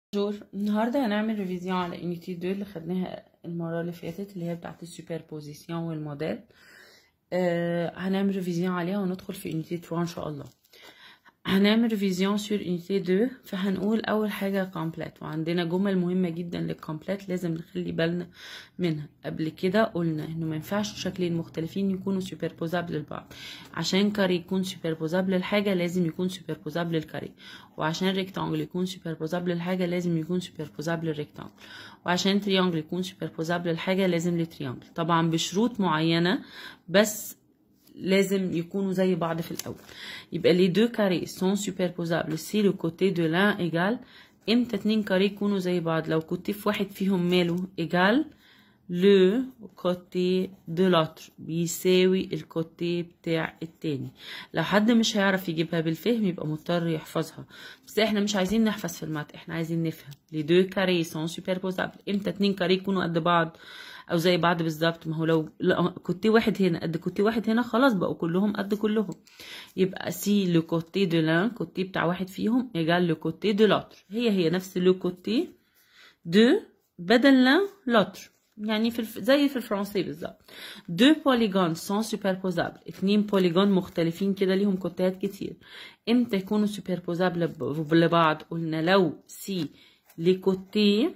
جور النهاردة هنعمل ريفيزيون على يونيتي 2 اللي خدناها المرة اللي فاتت اللي هي بتاعة السوبر بوزيسيون والموديل آه هنعمل ريفيزيون عليها وندخل في يونيتي 3 ان شاء الله هنعمل ريفيزيون سور يونيتي 2 فهنقول اول حاجة كومبليت وعندنا جمل مهمة جدا للكومبليت لازم نخلي بالنا منها قبل كده قلنا انه ما ينفعش شكلين مختلفين يكونوا سوبربوزابل لبعض عشان كاري يكون سوبربوزابل للحاجة لازم يكون سوبربوزابل للكاري وعشان ريكتانجل يكون سوبربوزابل للحاجة لازم يكون سوبربوزابل للريكتانجل وعشان تريانجل يكون سوبربوزابل للحاجة لازم للتريانجل طبعا بشروط معينة بس لازم يكونوا زي بعض في الأول يبقى les deux carrés sont superposables si le côté de l'un égal امتى اتنين كاري يكونوا زي بعض لو كوتي في واحد فيهم ماله égal le côté de l'autre بيساوي الكوتي بتاع التاني لو حد مش هيعرف يجيبها بالفهم يبقى مضطر يحفظها بس احنا مش عايزين نحفظ في المات احنا عايزين نفهم les deux carrés sont superposables امتى اتنين كاري يكونوا قد بعض او زي بعض بالظبط ما هو لو كوتي واحد هنا قد كوتي واحد هنا خلاص بقوا كلهم قد كلهم يبقى سي لو كوتي دو لان كوتي بتاع واحد فيهم ايجال لو كوتي دو لوتر هي هي نفس لو كوتي دو بدل لان لوتر يعني في الف... زي في الفرنسي بالظبط دو بوليجون سون سوبربوزابل اتنين بوليجون مختلفين كده ليهم كوتات كتير امتى يكونوا سوبربوزابل لبعض قلنا لو سي لي كوتي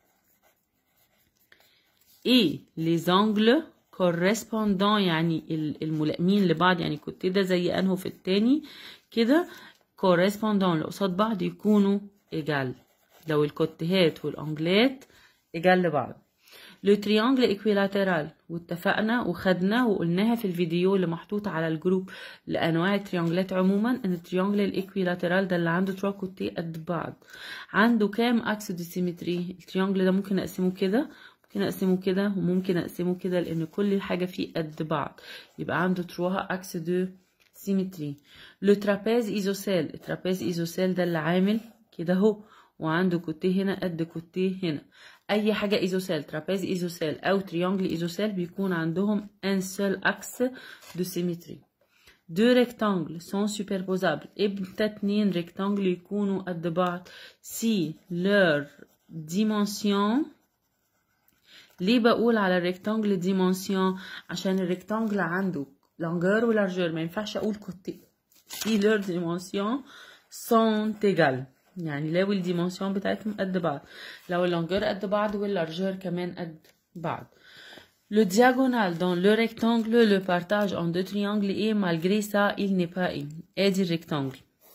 et les angles correspondants يعني الملائمين لبعض يعني كنت ده زي انه في التاني كده correspondant اللي قصاد بعض يكونوا égal لو الكوتيهات والانجلات égal لبعض لو تريانجل ايكويلاترال واتفقنا وخدنا وقلناها في الفيديو اللي محطوط على الجروب لانواع التريانجلات عموما ان التريانجل الايكويلاترال ده اللي عنده تروا كوتي قد بعض عنده كام اكس دي سيمتري التريانجل ده ممكن اقسمه كده ممكن اقسمه كده وممكن اقسمه كده لان كل حاجه فيه قد بعض يبقى عنده تروها اكس دو سيمتري لو ترابيز ايزوسيل الترابيز ايزوسيل ده اللي عامل كده اهو وعنده كوتيه هنا قد كوتيه هنا اي حاجه ايزوسيل ترابيز ايزوسيل او تريانجل ايزوسيل بيكون عندهم ان سول اكس دو سيمتري دو ريكتانجل سون سوبربوزابل امتى اتنين ريكتانجل يكونوا قد بعض سي لور ديمونسيون ليه بقول على الريكتانجل ديمونسيون عشان الريكتانجل عنده لونجور ولارجور ما ينفعش اقول كوتي سي لور ديمونسيون سون تيجال يعني لو الديمونسيون بتاعتهم قد بعض لو اللونجور قد بعض واللارجور كمان قد بعض Le diagonale dans le rectangle le partage en deux triangles et malgré ça il n'est pas un. ادي الريكتانجل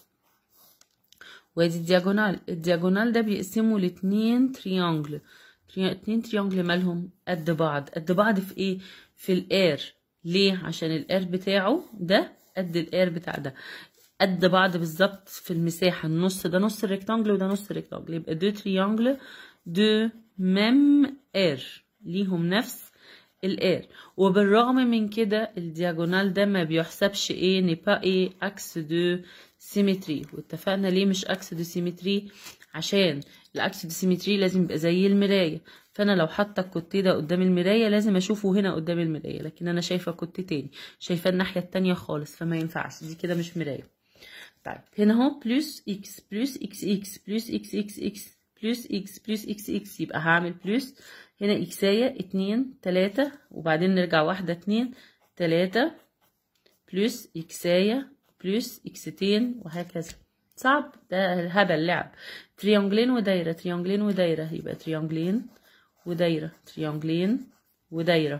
وادي الدياجونال الدياجونال ده بيقسموا لاتنين تريانجل اتنين تريانجل مالهم قد بعض قد بعض في ايه في الاير ليه عشان الاير بتاعه ده قد الاير بتاع ده قد بعض بالظبط في المساحة النص ده نص الريكتانجل وده نص الريكتانجل يبقى دو تريانجل دو ميم اير ليهم نفس الاير وبالرغم من كده الدياجونال ده ما بيحسبش ايه نبا ايه اكس دو سيمتري واتفقنا ليه مش اكس دو سيمتري عشان الاكس دو سيمتري لازم يبقى زي المرايه فانا لو حاطه الكوتيه ده قدام المرايه لازم اشوفه هنا قدام المرايه لكن انا شايفه كوتيه تاني شايفاه الناحيه التانية خالص فما ينفعش دي كده مش مرايه طيب هنا اهو بلس اكس بلس اكس اكس بلس اكس اكس اكس بلس اكس بلس اكس اكس يبقى هعمل بلس هنا اكسايه اتنين تلاتة وبعدين نرجع واحدة اتنين تلاتة بلس اكسايه بلس اكستين وهكذا صعب ده هبل لعب تريانجلين ودايرة تريانجلين ودايرة يبقى تريانجلين ودايرة تريانجلين ودايرة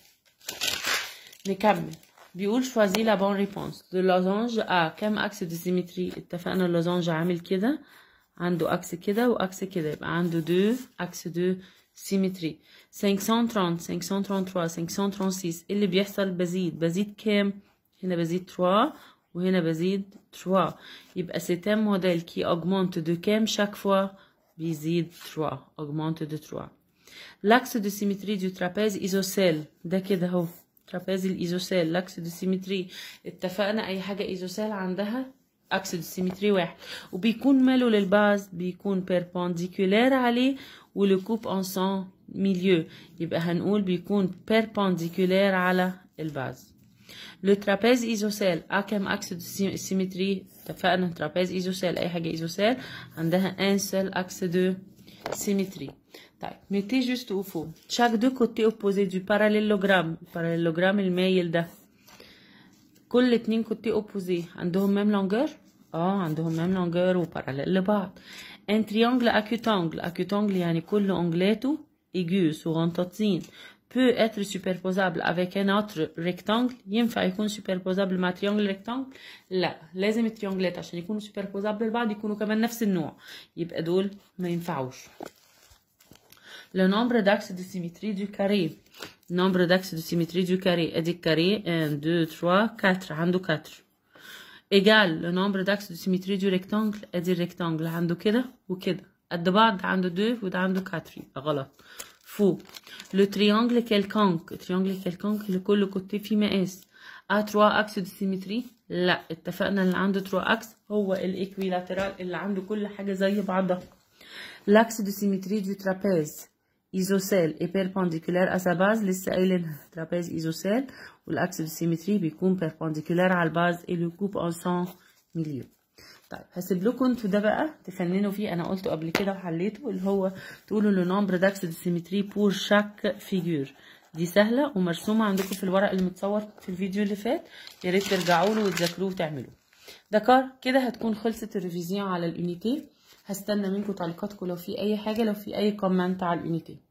نكمل بيقول choisis la bonne réponse le losange a كام اكس دي سيمتري اتفقنا اللوزانج عامل كده عنده اكس كده واكس كده يبقى عنده دو اكس دو سيمتري 530 533 536 اللي بيحصل بزيد بزيد كام هنا بزيد 3 وهنا بزيد 3 يبقى c'est un modèle qui augmente de كام chaque fois بيزيد 3 augmente de 3 l'axe de symétrie du trapèze isocèle ده كده اهو ترابيز الايزوسيل لاكس دو سيمتري اتفقنا اي حاجه ايزوسيل عندها اكس دو سيمتري واحد وبيكون ماله للباز بيكون بيربونديكولار عليه ولو كوب ان سون ميليو يبقى هنقول بيكون بيربونديكولار على الباز لو ترابيز ايزوسيل ا كام اكس دو سيمتري اتفقنا ترابيز ايزوسيل اي حاجه ايزوسيل عندها ان سيل اكس دو سيمتري طيب mettez juste au fond chaque deux côtés opposés du parallélogramme parallélogramme المايل ده كل اتنين كوتي اوبوزي عندهم ميم لونجر اه عندهم ميم لونجر وباراليل لبعض ان تريانجل اكيوتانجل اكيوتانجل يعني كل اونجلاته ايجو صغنطاطين peut être superposable avec un autre rectangle ينفع يكون superposable مع triangle rectangle لا لازم التريانجلات عشان يكونوا superposable لبعض يكونوا كمان نفس النوع يبقى دول ما ينفعوش le nombre d'axes de symétrie du carré nombre d'axes de symétrie du carré ادي الكاري 1 2 3 4 عنده 4 égal le nombre d'axes de symétrie du rectangle ادي الريكتانجل عنده كده وكده قد بعض عنده 2 وده عنده 4 يبقى غلط فوق le triangle quelconque triangle quelconque اللي كل côté فيه مقاس a 3 axes de symétrie لا اتفقنا اللي عنده 3 axes هو الايكويلاترال اللي عنده كل حاجه زي بعضها l'axe de symétrie du trapèze isocèle est perpendiculaire à sa base لسه قايلينها trapèze isocèle والاكس de symétrie بيكون perpendiculaire على الباز et le coupe en son milieu طيب هسيب لكم انتوا ده بقى تفننوا فيه انا قلته قبل كده وحليته اللي هو تقولوا لو نمبر داكس دي سيمتري بور شاك فيجور دي سهله ومرسومه عندكم في الورق اللي متصور في الفيديو اللي فات يا ريت ترجعوا له وتذاكروه وتعملوه دكار كده هتكون خلصت الريفيزيون على اليونيتي هستنى منكم تعليقاتكم لو في اي حاجه لو في اي كومنت على اليونيتي